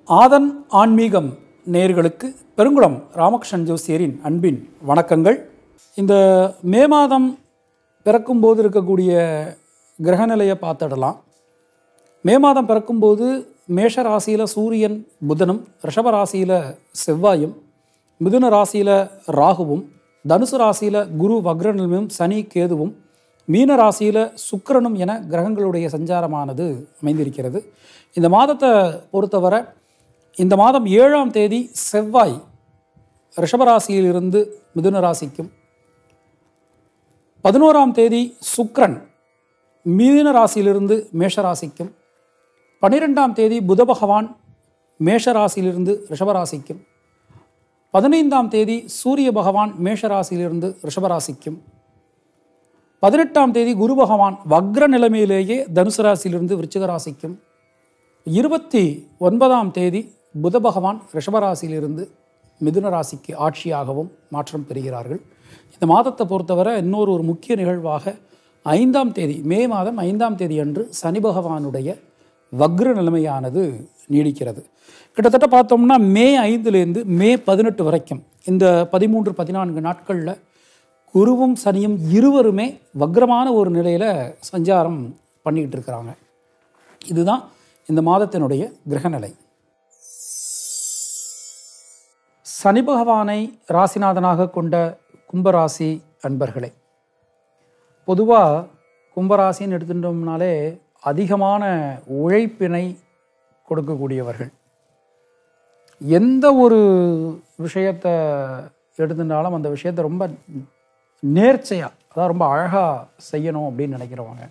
ஆதன் ஆன்மீகம் நேயர்களுக்கு பெருங்குளம் ராமகிருஷ்ணன் ஜோசியரின் அன்பின் வணக்கங்கள் இந்த மே மாதம் பிறக்கும்போது இருக்கக்கூடிய கிரகநிலையை பார்த்துடலாம் மே மாதம் பிறக்கும்போது மேஷ ராசியில் சூரியன் புதனும் ரிஷப ராசியில் செவ்வாயும் மிதுன ராசியில் ராகுவும் தனுசு ராசியில் குரு வக்ரநிலமும் சனி கேதுவும் மீன ராசியில் சுக்கிரனும் என கிரகங்களுடைய சஞ்சாரமானது அமைந்திருக்கிறது இந்த மாதத்தை பொறுத்தவரை இந்த மாதம் ஏழாம் தேதி செவ்வாய் ரிஷபராசியிலிருந்து மிதுன ராசிக்கும் பதினோராம் தேதி சுக்கிரன் மீன ராசியிலிருந்து மேஷ ராசிக்கும் பன்னிரெண்டாம் தேதி புத பகவான் மேஷ ராசியிலிருந்து ரிஷபராசிக்கும் பதினைந்தாம் தேதி சூரிய பகவான் மேஷ ராசியிலிருந்து ரிஷபராசிக்கும் பதினெட்டாம் தேதி குரு பகவான் வக்ர நிலைமையிலேயே தனுசு ராசியிலிருந்து விருச்சிக ராசிக்கும் இருபத்தி ஒன்பதாம் தேதி புத பகவான் ரிஷபராசியிலிருந்து மிதுன ராசிக்கு ஆட்சியாகவும் மாற்றம் பெறுகிறார்கள் இந்த மாதத்தை பொறுத்தவரை இன்னொரு ஒரு முக்கிய நிகழ்வாக ஐந்தாம் தேதி மே மாதம் ஐந்தாம் தேதி அன்று சனி பகவானுடைய வக்ர நிலைமையானது நீடிக்கிறது கிட்டத்தட்ட பார்த்தோம்னா மே ஐந்துலேருந்து மே பதினெட்டு வரைக்கும் இந்த பதிமூன்று பதினான்கு நாட்களில் குருவும் சனியும் இருவருமே வக்ரமான ஒரு நிலையில் சஞ்சாரம் பண்ணிக்கிட்டு இருக்கிறாங்க இதுதான் இந்த மாதத்தினுடைய கிரகநிலை சனி பகவானை ராசிநாதனாக கொண்ட கும்பராசி அன்பர்களே பொதுவாக கும்பராசின்னு எடுத்துட்டோம்னாலே அதிகமான உழைப்பினை கொடுக்கக்கூடியவர்கள் எந்த ஒரு விஷயத்தை எடுத்துட்டாலும் அந்த விஷயத்தை ரொம்ப நேர்ச்சையாக அதாவது ரொம்ப அழகாக செய்யணும் அப்படின்னு நினைக்கிறவங்க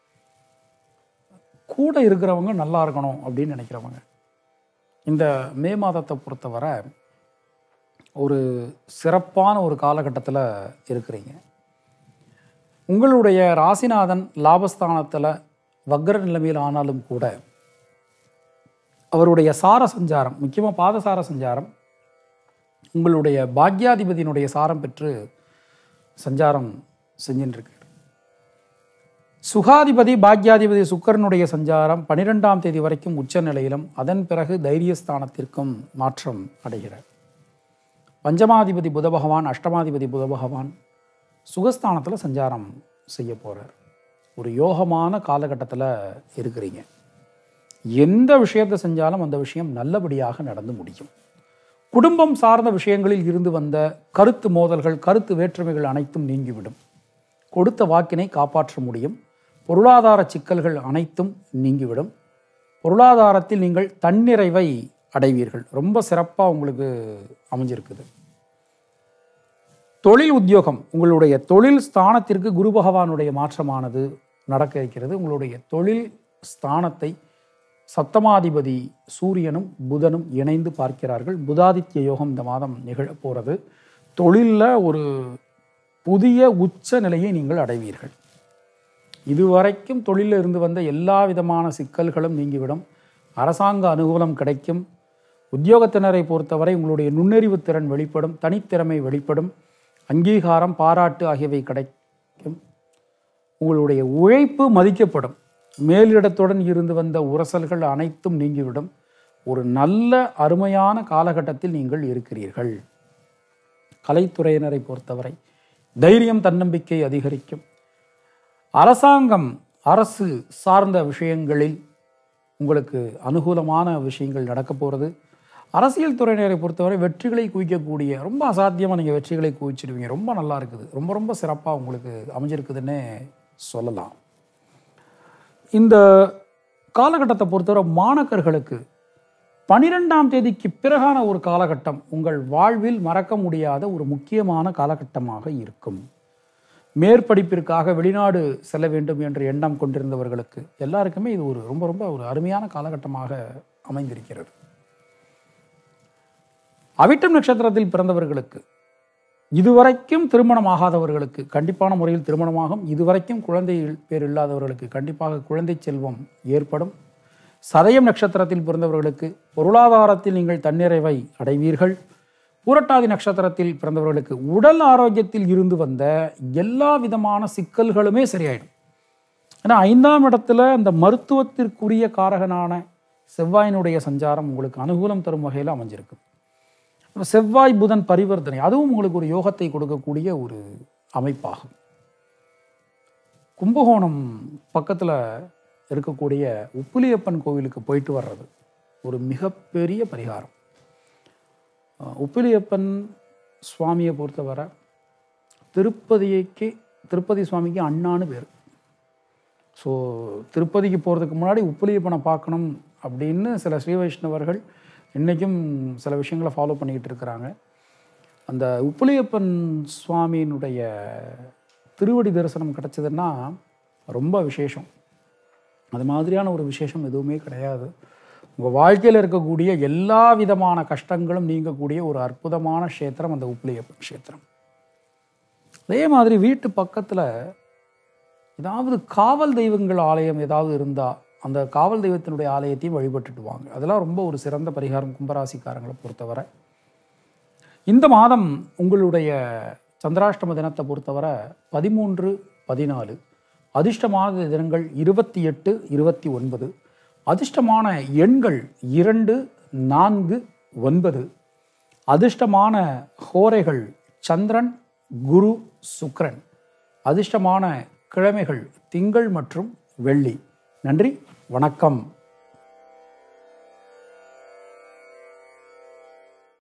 கூட இருக்கிறவங்க நல்லா இருக்கணும் அப்படின்னு நினைக்கிறவங்க இந்த மே மாதத்தை பொறுத்தவரை ஒரு சிறப்பான ஒரு காலகட்டத்தில் இருக்கிறீங்க உங்களுடைய ராசிநாதன் லாபஸ்தானத்தில் வக்ர நிலைமையில் ஆனாலும் கூட அவருடைய சார சஞ்சாரம் முக்கியமாக பாதசார சஞ்சாரம் உங்களுடைய பாக்யாதிபதியினுடைய சாரம் பெற்று சஞ்சாரம் செஞ்சுட்டு இருக்கு சுகாதிபதி பாக்யாதிபதி சுக்கரனுடைய சஞ்சாரம் பனிரெண்டாம் தேதி வரைக்கும் உச்ச நிலையிலும் அதன் பிறகு தைரியஸ்தானத்திற்கும் மாற்றம் அடைகிறார் பஞ்சமாதிபதி புத பகவான் அஷ்டமாதிபதி புத பகவான் சுகஸ்தானத்தில் சஞ்சாரம் செய்ய போகிறார் ஒரு யோகமான காலகட்டத்தில் இருக்கிறீங்க எந்த விஷயத்தை செஞ்சாலும் அந்த விஷயம் நல்லபடியாக நடந்து முடியும் குடும்பம் சார்ந்த விஷயங்களில் இருந்து வந்த கருத்து மோதல்கள் கருத்து வேற்றுமைகள் அனைத்தும் நீங்கிவிடும் கொடுத்த வாக்கினை காப்பாற்ற முடியும் பொருளாதார சிக்கல்கள் அனைத்தும் நீங்கிவிடும் பொருளாதாரத்தில் நீங்கள் தன்னிறைவை அடைவீர்கள் ரொம்ப சிறப்பாக உங்களுக்கு அமைஞ்சிருக்குது தொழில் உத்தியோகம் உங்களுடைய தொழில் ஸ்தானத்திற்கு குரு பகவானுடைய மாற்றமானது நடக்க இருக்கிறது உங்களுடைய தொழில் ஸ்தானத்தை சப்தமாதிபதி சூரியனும் புதனும் இணைந்து பார்க்கிறார்கள் புதாதித்ய யோகம் இந்த மாதம் நிகழப் போகிறது தொழிலில் ஒரு புதிய உச்ச நிலையை நீங்கள் அடைவீர்கள் இதுவரைக்கும் தொழிலில் இருந்து வந்த எல்லா விதமான சிக்கல்களும் நீங்கிவிடும் அரசாங்க அனுகூலம் கிடைக்கும் உத்தியோகத்தினரை பொறுத்தவரை உங்களுடைய நுண்ணறிவு திறன் வெளிப்படும் தனித்திறமை வெளிப்படும் அங்கீகாரம் பாராட்டு ஆகியவை கிடைக்கும் உங்களுடைய உழைப்பு மதிக்கப்படும் மேலிடத்துடன் இருந்து வந்த உரசல்கள் அனைத்தும் நீங்கிவிடும் ஒரு நல்ல அருமையான காலகட்டத்தில் நீங்கள் இருக்கிறீர்கள் கலைத்துறையினரை பொறுத்தவரை தைரியம் தன்னம்பிக்கை அதிகரிக்கும் அரசாங்கம் அரசு சார்ந்த விஷயங்களில் உங்களுக்கு அனுகூலமான விஷயங்கள் நடக்க போகிறது அரசியல் துறையினரை பொறுத்தவரை வெற்றிகளை குவிக்கக்கூடிய ரொம்ப அசாத்தியமாக நீங்கள் வெற்றிகளை குவிச்சிடுவீங்க ரொம்ப நல்லா இருக்குது ரொம்ப ரொம்ப சிறப்பாக உங்களுக்கு அமைஞ்சிருக்குதுன்னு சொல்லலாம் இந்த காலகட்டத்தை பொறுத்தவரை மாணக்கர்களுக்கு பனிரெண்டாம் தேதிக்கு பிறகான ஒரு காலகட்டம் உங்கள் வாழ்வில் மறக்க முடியாத ஒரு முக்கியமான காலகட்டமாக இருக்கும் மேற்படிப்பிற்காக வெளிநாடு செல்ல வேண்டும் என்ற எண்ணம் கொண்டிருந்தவர்களுக்கு எல்லாருக்குமே இது ஒரு ரொம்ப ரொம்ப ஒரு அருமையான காலகட்டமாக அமைந்திருக்கிறது அவிட்டம் நட்சத்திரத்தில் பிறந்தவர்களுக்கு இதுவரைக்கும் திருமணம் ஆகாதவர்களுக்கு கண்டிப்பான முறையில் திருமணமாகும் இதுவரைக்கும் குழந்தை பேர் இல்லாதவர்களுக்கு கண்டிப்பாக குழந்தை செல்வம் ஏற்படும் சதயம் நட்சத்திரத்தில் பிறந்தவர்களுக்கு பொருளாதாரத்தில் நீங்கள் தன்னிறைவை அடைவீர்கள் பூரட்டாதி நட்சத்திரத்தில் பிறந்தவர்களுக்கு உடல் ஆரோக்கியத்தில் இருந்து வந்த எல்லா விதமான சிக்கல்களுமே சரியாயிடும் ஏன்னா ஐந்தாம் இடத்துல இந்த மருத்துவத்திற்குரிய காரகனான செவ்வாயினுடைய சஞ்சாரம் உங்களுக்கு அனுகூலம் தரும் வகையில் அமைஞ்சிருக்கு அப்ப செவ்வாய் புதன் பரிவர்த்தனை அதுவும் உங்களுக்கு ஒரு யோகத்தை கொடுக்கக்கூடிய ஒரு அமைப்பாகும் கும்பகோணம் பக்கத்தில் இருக்கக்கூடிய உப்புலியப்பன் கோவிலுக்கு போயிட்டு வர்றது ஒரு மிகப்பெரிய பரிகாரம் அஹ் உப்பிலியப்பன் சுவாமியை பொறுத்தவரை திருப்பதிக்கு திருப்பதி சுவாமிக்கு அண்ணான்னு பேர் ஸோ திருப்பதிக்கு போகிறதுக்கு முன்னாடி உப்புலியப்பனை பார்க்கணும் அப்படின்னு சில ஸ்ரீ வைஷ்ணவர்கள் இன்றைக்கும் சில விஷயங்களை ஃபாலோ பண்ணிக்கிட்டு இருக்கிறாங்க அந்த உப்புலியப்பன் சுவாமியினுடைய திருவடி தரிசனம் கிடச்சதுன்னா ரொம்ப விசேஷம் அது மாதிரியான ஒரு விசேஷம் எதுவுமே கிடையாது உங்கள் வாழ்க்கையில் இருக்கக்கூடிய எல்லா விதமான கஷ்டங்களும் நீங்கக்கூடிய ஒரு அற்புதமான க்ஷேத்திரம் அந்த உப்புலியப்பன் க்ஷேத்திரம் அதே மாதிரி வீட்டு பக்கத்தில் ஏதாவது காவல் தெய்வங்கள் ஆலயம் ஏதாவது இருந்தால் அந்த காவல் தெய்வத்தினுடைய ஆலயத்தையும் வழிபட்டுட்டு வாங்க அதெல்லாம் ரொம்ப ஒரு சிறந்த பரிகாரம் கும்பராசிக்காரங்களை பொறுத்தவரை இந்த மாதம் உங்களுடைய சந்திராஷ்டம தினத்தை பொறுத்தவரை பதிமூன்று பதினாலு அதிர்ஷ்டமான தினங்கள் இருபத்தி எட்டு இருபத்தி ஒன்பது அதிர்ஷ்டமான எண்கள் இரண்டு நான்கு ஒன்பது அதிர்ஷ்டமான ஹோரைகள் சந்திரன் குரு சுக்கிரன் அதிர்ஷ்டமான கிழமைகள் திங்கள் மற்றும் வெள்ளி நன்றி வணக்கம்